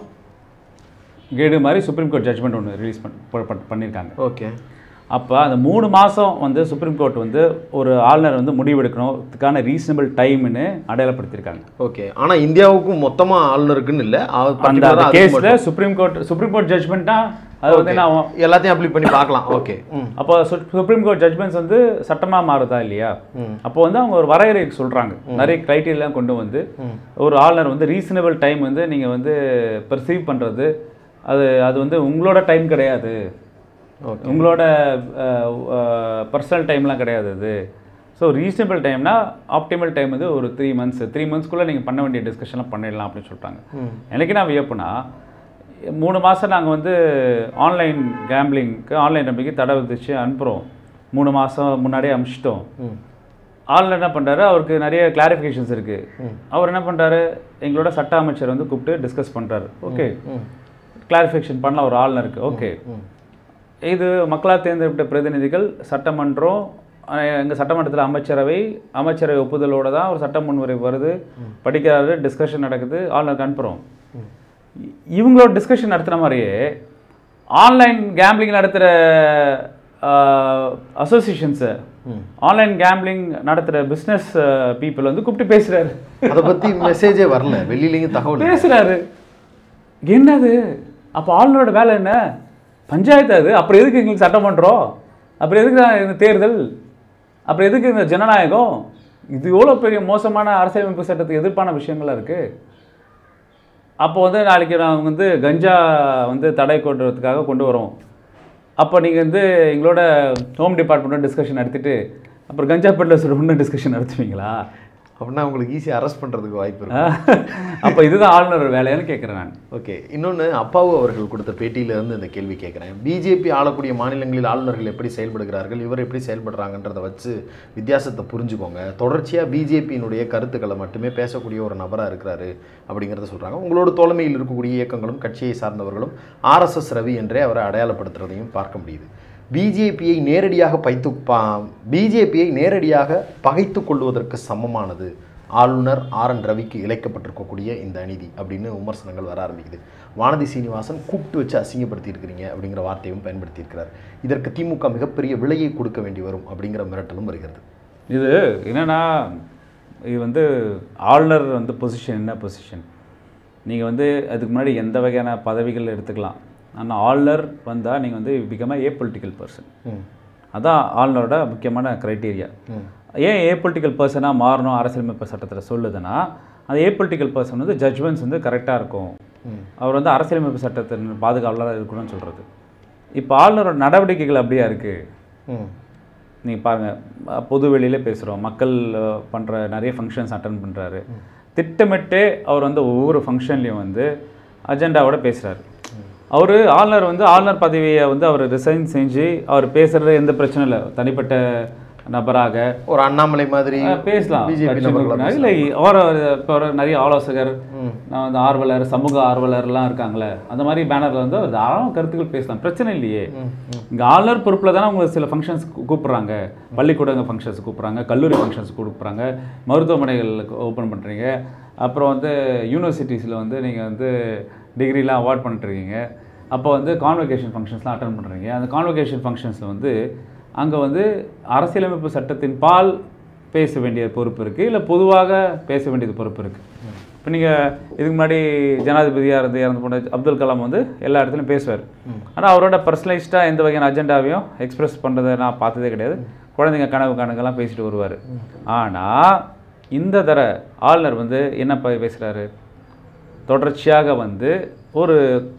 கேடு மாதிரி சுப்ரீம் கோர்ட் ஜட்ஜ்மெண்ட் ஒன்று ரிலீஸ் பண்ண பண்ணியிருக்காங்க ஓகே அப்போ அந்த மூணு மாதம் வந்து சுப்ரீம் கோர்ட் வந்து ஒரு ஆளுநர் வந்து முடிவெடுக்கணும் இதுக்கான ரீசனபிள் டைம்னு அடையாளப்படுத்தியிருக்காங்க ஓகே ஆனா இந்தியாவுக்கும் மொத்தமா ஆளுநருக்குன்னு இல்ல அவர் அந்த particular அந்த ஆ அதுக்கு கேஸில் சுப்ரீம் கோர்ட் சுப்ரீம் கோர்ட் ஜட்ஜ்மெண்ட்னா அது வந்து நான் மட்டும். எல்லாத்தையும் அப்ளை பண்ணி பார்க்கலாம் ஓகே ம் அப்போ சுப்ரீம் கோர்ட் ஜட்ஜ்மெண்ட்ஸ் வந்து சட்டமாக மாறுதா இல்லையா அப்போ வந்து அவங்க ஒரு வரையறை சொல்கிறாங்க நிறைய க்ரைட்டீரியாலாம் கொண்டு வந்து ஒரு ஆளுநர் வந்து ரீசனபிள் டைம் வந்து நீங்கள் வந்து பெர்சீவ் பண்ணுறது அது அது வந்து உங்களோட டைம் கிடையாது உங்களோட பர்சனல் டைம்லாம் கிடையாது அது ஸோ ரீசனபிள் டைம்னா ஆப்டிமல் டைம் வந்து ஒரு த்ரீ மந்த்ஸ் த்ரீ மந்த்ஸ்க்குள்ளே நீங்கள் பண்ண வேண்டிய டிஸ்கஷன்லாம் பண்ணிடலாம் அப்படின்னு சொல்லிட்டாங்க எனக்கு நான் வியப்புனா மூணு மாதம் நாங்கள் வந்து ஆன்லைன் கேம்பிளிங்க்கு ஆன்லைன் நம்பிக்கை தடை விதிச்சு அனுப்புகிறோம் மூணு மாதம் முன்னாடியே அனுப்பிச்சிட்டோம் ஆளுநர் என்ன பண்ணுறாரு அவருக்கு நிறைய கிளாரிஃபிகேஷன்ஸ் இருக்குது அவர் என்ன பண்ணுறாரு எங்களோட சட்ட அமைச்சர் வந்து கூப்பிட்டு டிஸ்கஸ் பண்ணுறாரு ஓகே கிளாரிஃபிகேஷன் பண்ணலாம் ஒரு ஆளுநருக்கு ஓகே இது மக்களால் தேர்ந்தெடுத்த பிரதிநிதிகள் சட்டமன்றம் எங்கள் சட்டமன்றத்தில் அமைச்சரவை அமைச்சரவை ஒப்புதலோட தான் ஒரு சட்ட முன்வரை வருது படிக்கிறாரு டிஸ்கஷன் நடக்குது ஆளுநருக்கு அனுப்புகிறோம் இ- இவங்களோட டிஸ்கஷன் நடத்துன மாதிரியே ஆன்லைன் கேம்பிளிங் நடத்துகிற அசோசியேஷன்ஸை ஆன்லைன் கேம்பிளிங் நடத்துகிற பிஸ்னஸ் பீப்புள் வந்து கூப்பிட்டு பேசுகிறாரு அதை பத்தி மெசேஜே வரல வெளியிலேயும் தகவல் இல்லை. பேசுறாரு என்னது அப்போ ஆளுநரோட வேலை என்ன பஞ்சாயத்து அது அப்புறம் எதுக்கு எங்களுக்கு சட்டமன்றம் அப்புறம் எதுக்கு தான் இந்த தேர்தல் அப்புறம் எதுக்கு இந்த ஜனநாயகம் இது எவ்வளோ பெரிய மோசமான அரசியலமைப்பு சட்டத்துக்கு எதிர்ப்பான விஷயங்களா இருக்கு அப்போ வந்து நாளைக்கு நான் வந்து கஞ்சா வந்து தடை கொண்டுறதுக்காக கொண்டு வரோம் அப்போ நீங்கள் வந்து எங்களோட ஹோம் டிபார்ட்மெண்ட்டோட டிஸ்கஷன் நடத்திட்டு அப்புறம் கஞ்சா பெட்லர்ஸோட இன்னும் டிஸ்கஷன் நடத்துவீங்களா அப்படின்னா உங்களுக்கு ஈஸியாக அரெஸ்ட் பண்றதுக்கு வாய்ப்பு இருக்கு அப்போ இதுதான் ஆளுநர் வேலையான்னு கேட்குறேன் நான் ஓகே இன்னொன்று அப்பாவு அவர்கள் கொடுத்த பேட்டியில இருந்து இந்த கேள்வி கேட்குறேன் பிஜேபி ஆளக்கூடிய மாநிலங்களில் ஆளுநர்கள் எப்படி செயல்படுகிறார்கள் இவர் எப்படி செயல்படுறாங்கன்றதை வச்சு வித்தியாசத்தை புரிஞ்சுக்கோங்க தொடர்ச்சியாக பிஜேபியினுடைய கருத்துக்களை மட்டுமே பேசக்கூடிய ஒரு நபராக இருக்கிறாரு அப்படிங்கிறத சொல்கிறாங்க உங்களோட தோழமையில் இருக்கக்கூடிய இயக்கங்களும் கட்சியை சார்ந்தவர்களும் ஆர்எஸ்எஸ் ரவி என்றே அவரை அடையாளப்படுத்துறதையும் பார்க்க முடியுது பிஜேபியை நேரடியாக பைத்து பா பிஜேபியை நேரடியாக பகைத்து கொள்வதற்கு சமமானது ஆளுநர் ஆர் என் ரவிக்கு இழைக்கப்பட்டிருக்கக்கூடிய இந்த அநீதி அப்படின்னு விமர்சனங்கள் வர ஆரம்பிக்குது வானதி சீனிவாசன் கூப்பிட்டு வச்சு அசிங்கப்படுத்தி இருக்கிறீங்க அப்படிங்கிற வார்த்தையும் பயன்படுத்தி இருக்கிறார் இதற்கு திமுக மிகப்பெரிய விலையை கொடுக்க வேண்டி வரும் அப்படிங்கிற மிரட்டலும் வருகிறது இது என்னன்னா இது வந்து ஆளுநர் வந்து பொசிஷன் என்ன பொசிஷன் நீங்கள் வந்து அதுக்கு முன்னாடி எந்த வகையான பதவிகள் எடுத்துக்கலாம் ஆனால் ஆளுநர் வந்தால் நீங்கள் வந்து பிகம் ஏ பொலிட்டிக்கல் பர்சன் ம் அதான் ஆளுநரோட முக்கியமான க்ரைட்டீரியா ம் ஏன் ஏ பொலிட்டிக்கல் பர்சனாக மாறணும் அரசியலமைப்பு சட்டத்தில் சொல்லுதுன்னா அந்த ஏ பொலிட்டிக்கல் பர்சன் வந்து ஜட்ஜ்மெண்ட்ஸ் வந்து கரெக்டாக இருக்கும் ம் அவர் வந்து அரசியலமைப்பு சட்டத்தின் பாதுகாவலராக இருக்கணும்னு சொல்கிறது இப்போ ஆளுநரோட நடவடிக்கைகள் அப்படியா இருக்குது ம் நீங்கள் பாருங்கள் பொது வெளியில பேசுகிறோம் மக்கள் பண்ணுற நிறைய ஃபங்க்ஷன்ஸ் அட்டன் பண்ணுறாரு திட்டமிட்டே அவர் வந்து ஒவ்வொரு ஃபங்க்ஷன்லேயும் வந்து அஜெண்டாவோட பேசுகிறாரு அவர் ஆளுநர் வந்து ஆளுநர் பதவியை வந்து அவர் ரிசைன் செஞ்சு அவர் பேசுகிறது எந்த பிரச்சனையும் இல்லை தனிப்பட்ட நபராக ஒரு அண்ணாமலை மாதிரி அஹ், பேசலாம் பிஜேபி கட்சி நபர்களாக உறுப்பினர். இல்லை அவர் இப்போ ஒரு நிறைய ஆலோசகர் ம். நான் வந்து ஆர்வலர் சமூக ஆர்வலர்லாம் இருக்காங்களே அந்த மாதிரி பேனரில் வந்து அவர் தாராளம் கருத்துக்கள் பேசலாம் பிரச்சனை இல்லையே ம் ம் இங்கே ஆளுநர் பொறுப்பில் தானே உங்களுக்கு சில ஃபங்க்ஷன்ஸ் கூப்பிட்றாங்க பள்ளிக்கூடங்க ஃபங்க்ஷன்ஸ் கூப்பிட்றாங்க கல்லூரி ஃபங்க்ஷன்ஸ் கூப்பிட்றாங்க மருத்துவமனைகளுக்கு ஓப்பன் பண்ணுறீங்க அப்புறம் வந்து யூனிவர்சிட்டிஸில் வந்து நீங்கள் வந்து டிகிரிலாம் அவார்ட் பண்ணிட்டுருக்கீங்க அப்போ வந்து கான்வொகேஷன் ஃபங்க்ஷன்ஸ்லாம் அட்டன் பண்ணுறீங்க அந்த கான்வொகேஷன் ஃபங்க்ஷன்ஸில் வந்து அங்கே வந்து அரசியலமைப்பு சட்டத்தின் பால் பேச வேண்டிய பொறுப்பு இருக்குது இல்லை பொதுவாக பேச வேண்டியது பொறுப்பு இருக்குது இப்போ நீங்கள் இதுக்கு முன்னாடி ஜனாதிபதியாக இருந்து இறந்து போன அப்துல் கலாம் வந்து எல்லா இடத்துலையும் பேசுவார் ஆனால் அவரோட பர்சனலைஸ்டாக எந்த வகையான அஜெண்டாவையும் எக்ஸ்பிரஸ் பண்ணுறதை நான் பார்த்ததே கிடையாது குழந்தைங்க கனவு கணக்கெல்லாம் பேசிட்டு வருவார் ஆனால் இந்த தர ஆளுநர் வந்து என்ன ப- பேசுறாரு தொடர்ச்சியாக வந்து ஒரு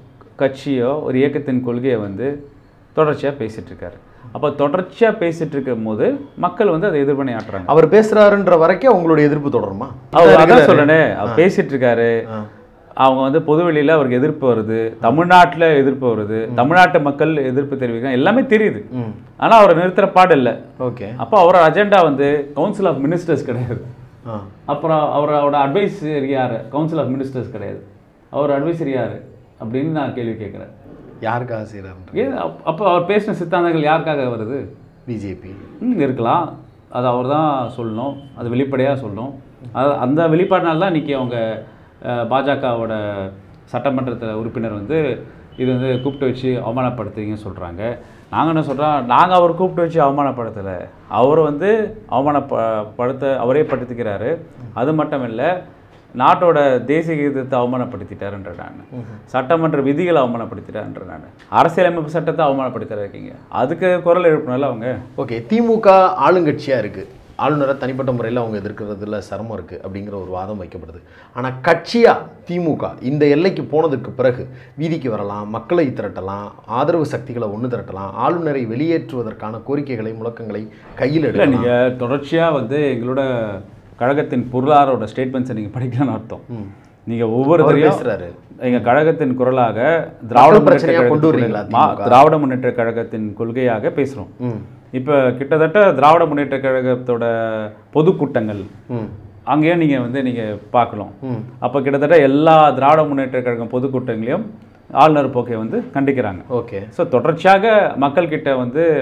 கட்சியோ ஒரு இயக்கத்தின் கொள்கையை வந்து தொடர்ச்சியாக பேசிட்டு இருக்காரு அப்போ தொடர்ச்சியாக பேசிட்டு இருக்கும் போது மக்கள் வந்து அதை எதிர்வினை ஆட்டுறாங்க அவர் பேசுறாருன்ற வரைக்கும் உங்களுடைய எதிர்ப்பு தொடருமா அவர் அதான் சொல்றேனே அவர் பேசிட்டு இருக்காரு ஆ. அவங்க வந்து பொதுவெளியில் அவருக்கு எதிர்ப்பு வருது தமிழ்நாட்டில் எதிர்ப்பு வருது தமிழ்நாட்டு மக்கள் எதிர்ப்பு தெரிவிக்கிறாங்க எல்லாமே தெரியுது ம் ஆனால் அவரை நிறுத்துற பாடு இல்லை ஓகே அப்போ அவரோட அஜெண்டா வந்து கவுன்சில் ஆஃப் மினிஸ்டர்ஸ் கிடையாது ஆ அப்புறம் அவரோட அட்வைசரி யார் கவுன்சில் ஆஃப் மினிஸ்டர்ஸ் கிடையாது அவர் அட்வைசரி யார் அப்படின்னு நான் கேள்வி கேட்குறேன் யாருக்காக செய்கிறாருன்ற ஏன் அப்- அப்போ அவர் பேசின சித்தாந்தங்கள் யாருக்காக வருது பிஜேபி ம் இருக்கலாம் அது அவர் தான் சொல்லணும் அது வெளிப்படையாக சொல்லணும் அது அந்த வெளிப்பாடுனால தான் இன்றைக்கி அவங்க அஹ், பாஜகவோட சட்டமன்றத்தில் உறுப்பினர் வந்து இது வந்து கூப்பிட்டு வச்சு அவமானப்படுத்துறீங்கன்னு சொல்கிறாங்க நாங்கள் என்ன சொல்கிறோம் நாங்கள் அவர் கூப்பிட்டு வச்சு அவமானப்படுத்தலை அவர் வந்து அவமானப்ப படுத்த அவரே படுத்திக்கிறாரு அது மட்டும் இல்லை நாட்டோட தேசிய கீதத்தை அவமானப்படுத்திட்டாருன்ற நான் சட்டமன்ற விதிகளை அவமானப்படுத்திட்டாருன்ற நான் அரசியலமைப்பு சட்டத்தை அவமானப்படுத்திட்டு இருக்கீங்க அதுக்கு குரல் எழுப்பினால அவங்க ஓகே திமுக ஆளுங்கட்சியாக இருக்குது ஆளுநரை தனிப்பட்ட முறையில் அவங்க எதிர்க்கிறதுல சிரமம் இருக்குது அப்படிங்கிற ஒரு வாதம் வைக்கப்படுது ஆனால் கட்சியாக திமுக இந்த எல்லைக்கு போனதுக்கு பிறகு வீதிக்கு வரலாம் மக்களை திரட்டலாம் ஆதரவு சக்திகளை ஒன்று திரட்டலாம் ஆளுநரை வெளியேற்றுவதற்கான கோரிக்கைகளை முழக்கங்களை கையில் இல்லை எடுக்கலாம் நீங்கள் தொடர்ச்சியாக வந்து எங்களோட கழகத்தின் பொருளாதாரோட ஸ்டேட்மெண்ட்ஸை நீங்கள் படிக்கணும்னு அர்த்தம் ம். நீங்கள் ஒவ்வொரு அவர் தரையும் பேசுறாரு எங்கள் கழகத்தின் குரலாக திராவிட முன்னேற்ற பிரச்சனையா கொண்டு வரீங்களா கழகத்தின் மா- திராவிட முன்னேற்ற கழகத்தின் கொள்கையாக பேசுகிறோம் ம் இப்போ கிட்டத்தட்ட திராவிட முன்னேற்ற கழகத்தோட பொதுக்கூட்டங்கள் ம் அங்கேயும் நீங்கள் வந்து நீங்கள் பார்க்கலாம் ம் அப்போ கிட்டத்தட்ட எல்லா திராவிட முன்னேற்ற கழகம் பொதுக்கூட்டங்களையும் ஆளுநர் போக்கை வந்து கண்டிக்கிறாங்க ஓகே ஸோ தொடர்ச்சியாக மக்கள்கிட்ட வந்து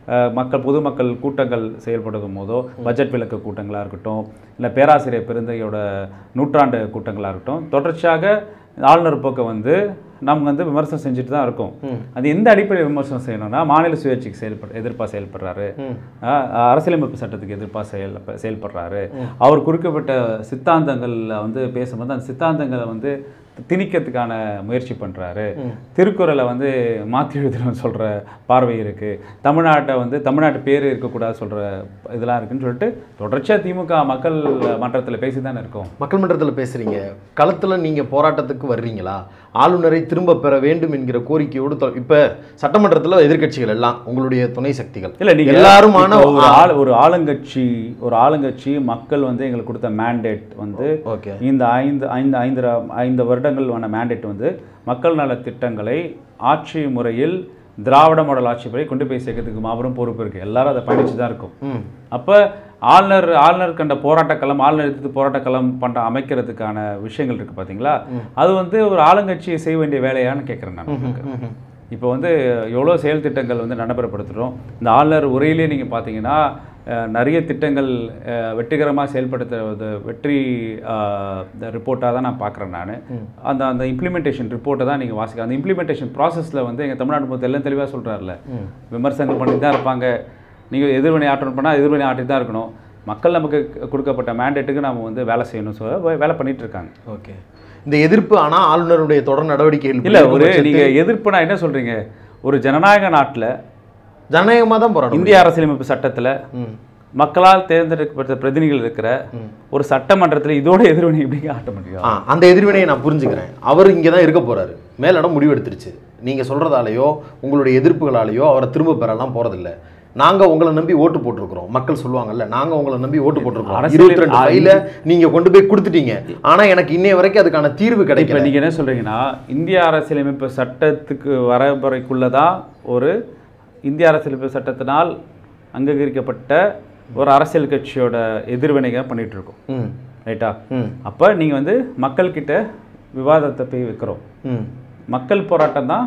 அஹ், மக்கள் பொதுமக்கள் கூட்டங்கள் செயல்படுத்தும் போதோ பட்ஜெட் விளக்க கூட்டங்களாக இருக்கட்டும் இல்லை பேராசிரியர் பெருந்தையோட நூற்றாண்டு கூட்டங்களாக இருக்கட்டும் தொடர்ச்சியாக ஆளுநர் போக்கை வந்து நம்ம வந்து விமர்சனம் செஞ்சுட்டு தான் இருக்கோம் அது எந்த அடிப்படையில் விமர்சனம் செய்யணும்னா மாநில சுயாட்சிக்கு செயல்பட எதிர்ப்பாக செயல்படுறாரு அஹ், அரசியலமைப்பு சட்டத்துக்கு எதிர்ப்பாக செயல் செயல்படுறாரு அவர் குறிக்கப்பட்ட சித்தாந்தங்களில் வந்து பேசும்போது அந்த சித்தாந்தங்களை வந்து திணிக்கிறதுக்கான முயற்சி பண்ணுறாரு திருக்குறளை வந்து மாற்றி எழுதணும்னு சொல்கிற பார்வை இருக்குது தமிழ்நாட்டை வந்து தமிழ்நாட்டு பேர் இருக்கக்கூடாது சொல்கிற இதெல்லாம் இருக்குன்னு சொல்லிட்டு தொடர்ச்சியாக திமுக மக்கள் மன்றத்தில் பேசி தானே இருக்கோம் மக்கள் மன்றத்தில் பேசுறீங்க களத்தில் நீங்கள் போராட்டத்துக்கு வர்றீங்களா ஆளுநரை திரும்ப பெற வேண்டும் என்கிற கோரிக்கையோடு தொ- இப்ப சட்டமன்றத்தில் எதிர்க்கட்சிகள் எல்லாம் உங்களுடைய துணை சக்திகள் இல்ல நீங்க எல்லாருமான இப்போ ஒரு ஆள் ஒரு ஆளுங்கட்சி ஒரு ஆளுங்கட்சி மக்கள் வந்து எங்களுக்கு கொடுத்த மேண்டேட் வந்து ஓகே இந்த ஐந்து ஐந்து ஐந்து ர- ஐந்து வருடங்களான மேண்டேட் வந்து மக்கள் நல திட்டங்களை ஆட்சி முறையில் திராவிட மாடல் ஆட்சி முறை கொண்டு போய் சேர்க்கறதுக்கு மாபெரும் பொறுப்பு இருக்கு எல்லாரும் அதை பயணிச்சு தான் இருக்கும் ம் அப்போ ஆளுநர் ஆளுநர் கண்ட போராட்டக்களம் ஆளுநர் எதிர்த்து போராட்டக்களம் பண்ற அமைக்கிறதுக்கான விஷயங்கள் இருக்கு பாத்தீங்களா அது வந்து ஒரு ஆளுங்கட்சி செய்ய வேண்டிய வேலையான்னு கேட்குறேன் நான் உங்களுக்கு. இப்போ வந்து எவ்வளோ செயல் திட்டங்கள் வந்து நடைமுறைப்படுத்துகிறோம் இந்த ஆளுநர் உரையிலே நீங்கள் பார்த்தீங்கன்னா அஹ், நிறைய திட்டங்கள் வெற்றிகரமாக செயல்படுத்துறது வெற்றி ரிப்போர்ட்டாக தான் நான் பார்க்குறேன் நான் அந்த அந்த இம்ப்ளிமெண்டேஷன் ரிப்போர்ட்டை தான் நீங்கள் வாசிக்க அந்த இம்ப்ளிமெண்டேஷன் ப்ராசஸில் வந்து எங்கள் தமிழ்நாடு மொத்தம் எல்லாம் தெளிவாக சொல்கிறாருல விமர்சனங்கள் பண்ணிட்டு தான் இருப்பாங்க நீங்கள் எதிர்வினை ஆற்றணும் பண்ணால் எதிர்வினை ஆற்றி தான் இருக்கணும் மக்கள் நமக்கு கொடுக்கப்பட்ட மேண்டேட்டுக்கு நம்ம வந்து வேலை செய்யணும் சொல்ல வேலை பண்ணிட்டு இருக்காங்க ஓகே இந்த எதிர்ப்பு ஆனா ஆளுநருடைய தொடர் நடவடிக்கைகள் இல்ல ஒரு பட்சத்தில் நீங்க எதிர்ப்புனா என்ன சொல்றீங்க ஒரு ஜனநாயக நாட்டுல ஜனநாயகமா தான் போராடும் இந்திய அரசியலமைப்பு சட்டத்துல ம் மக்களால் தேர்ந்தெடுக்கப்பட்ட பிரதிநிதிகள் இருக்கிற ஒரு சட்டமன்றத்துல இதோட எதிர்வினை எப்படிங்க ஆட்ட முடியும் ஆ அந்த எதிர்வினையை நான் புரிஞ்சுக்கிறேன் அவர் இங்கே தான் இருக்க போறாரு மேலிடம் முடிவெடுத்துருச்சு நீங்க சொல்றதாலேயோ உங்களுடைய எதிர்ப்புகளாலேயோ அவரை திரும்ப பெறலாம் போறதில்ல நாங்க உங்களை நம்பி ஓட்டு போட்டிருக்கிறோம் மக்கள் சொல்லுவாங்கல்ல நாங்க உங்களை நம்பி ஓட்டு போட்டிருக்கோம் அரசியல் இருபத்தி ரெண்டு ஆ, ஃபைல நீங்க கொண்டு போய் கொடுத்துட்டீங்க ஆனா எனக்கு இன்னைய வரைக்கும் அதுக்கான தீர்வு இப்ப கிடைக்கல நீங்க என்ன சொல்றீங்கன்னா இந்திய அரசியலமைப்பு சட்டத்துக்கு வரமுறைக்குள்ள தான் ஒரு இந்திய அரசியலமைப்பு சட்டத்தினால் அங்கீகரிக்கப்பட்ட ஒரு அரசியல் கட்சியோட எதிர்வினைగా பண்ணிட்டு இருக்கோம் ம் ரைட்டா ம் அப்ப நீங்க வந்து மக்கள்கிட்ட விவாதத்தை போய் வைக்கிறோம் ம் மக்கள் போராட்டம் தான்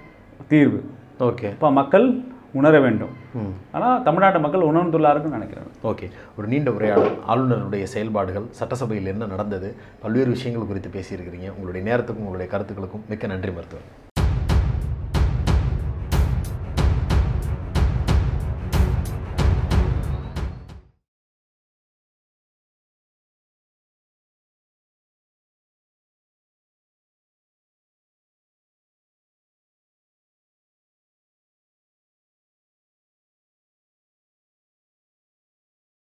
தீர்வு ஓகே இப்போ மக்கள் உணர வேண்டும் ம் ஆனால் தமிழ்நாட்டு மக்கள் உணர்ந்துள்ளாருன்னு நினைக்கிறேன் ஓகே ஒரு நீண்ட உரையாடல் ஆளுநருடைய செயல்பாடுகள் சட்டசபையில் என்ன நடந்தது பல்வேறு விஷயங்கள் குறித்து பேசியிருக்கிறீங்க உங்களுடைய நேரத்துக்கும் உங்களுடைய கருத்துக்களுக்கும் மிக்க நன்றி மருத்துவர்